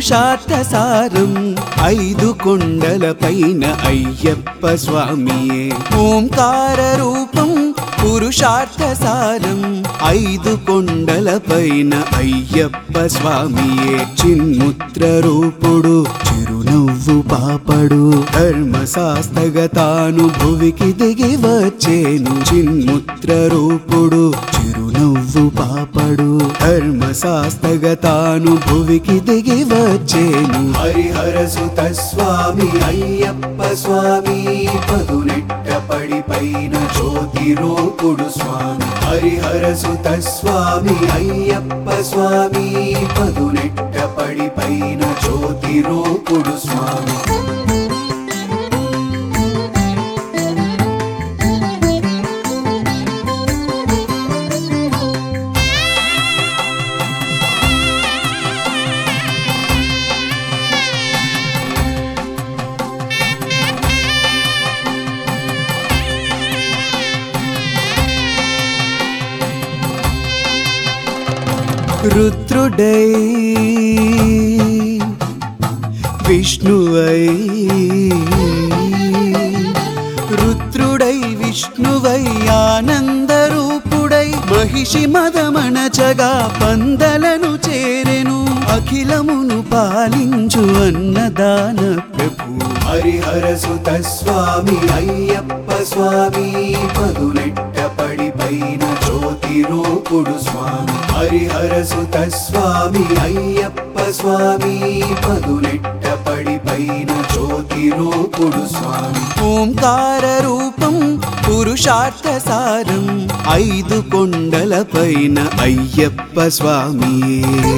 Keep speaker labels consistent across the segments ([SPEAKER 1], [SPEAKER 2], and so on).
[SPEAKER 1] పురుషార్థ సారం ఐదు కొండల పైన అయ్యప్ప స్వామియే ఓంకార రూపం పురుషార్థ సారం ఐదు కొండల పైన అయ్యప్ప స్వామియే చిన్ముత్ర రూపుడు చిరునవ్వు పాపడు ధర్మశాస్త్రగతాను భువికి దిగి వచ్చేను చిన్ముత్ర రూపుడు చిరునవ్వు పాపడు ధర్మశాస్త్రగతాను భువికి దిగి వచ్చేను హరిహర సుత స్వామి అయ్యప్ప స్వామి పదునెట్ట పడి పైన జ్యోతి రూపుడు స్వామి హరిహర సుత స్వామి అయ్యప్ప స్వామి పదునెట్ట పడి పైన జ్యోతి రూపుడు స్వామి రుద్రుడై విష్ణువై రుద్రుడై విష్ణువై ఆనందరూపుడై మహిషి మదమణచగా పందలను చేరెను అఖిలమును పాలించు అన్నదాన ప్రభు హరిహర సుత స్వామి అయ్యప్ప స్వామి పదులెట్ట పడి పైన జ్యోతి రూపుడు స్వామి హరిహర సుత స్వామి అయ్యప్ప స్వామి పదులెట్ట పడి పైన జ్యోతి రూపుడు స్వామి ఓంకార రూపం పురుషార్థ సారం ఐదు కొండల పైన అయ్యప్ప స్వామియే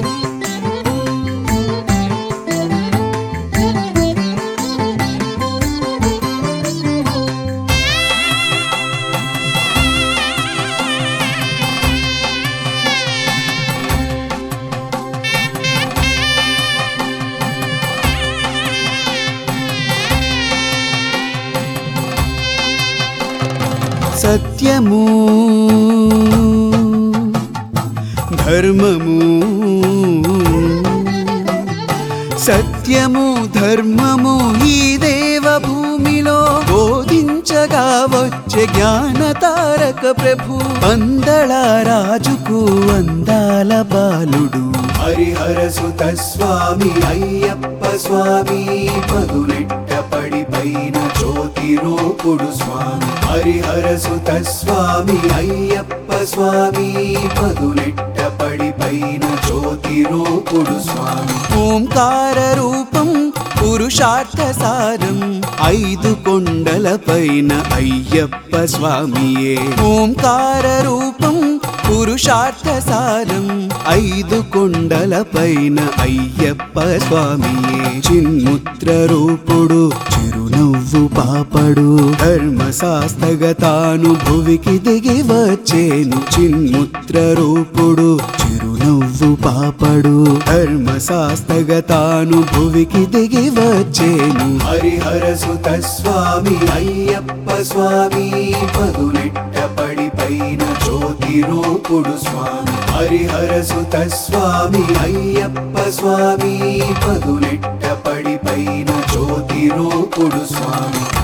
[SPEAKER 1] సత్యము ధర్మము సత్యము ధర్మము ఈ దేవ భూమిలో బోధించగా వచ్చే జ్ఞాన తారక ప్రభు అందళ రాజుకు అందాల బాలుడు హరిహర సుత స్వామి అయ్యప్ప స్వామి పదులెట్ట పడి పైన జ్యోతి రూపుడు స్వామి హరిహర సుత స్వామి అయ్యప్ప స్వామి పదులెట్ట పడి పైన జ్యోతి రూపుడు స్వామి ఓంకార రూపం పురుషార్థ సారం ఐదు కొండల పైన అయ్యప్ప స్వామియే ఓంకార రూపం పురుషార్థ సారం ఐదు కొండల పైన అయ్యప్ప స్వామియే చిన్ముత్ర రూపుడు చిరునవ్వు పాపడు ధర్మశాస్త్రగతాను భువికి దిగి వచ్చేను చిన్ముత్ర రూపుడు చిరునవ్వు పాపడు ధర్మశాస్త్రగతాను భువికి దిగి వచ్చేను హరిహర సుత స్వామి అయ్యప్ప స్వామి పదులెట్ట పడి పైన జ్యోతి రూపుడు స్వామి హరిహర సుత స్వామి అయ్యప్ప స్వామి పదులెట్ట పడి పైన జ్యోతి రూపుడు స్వామి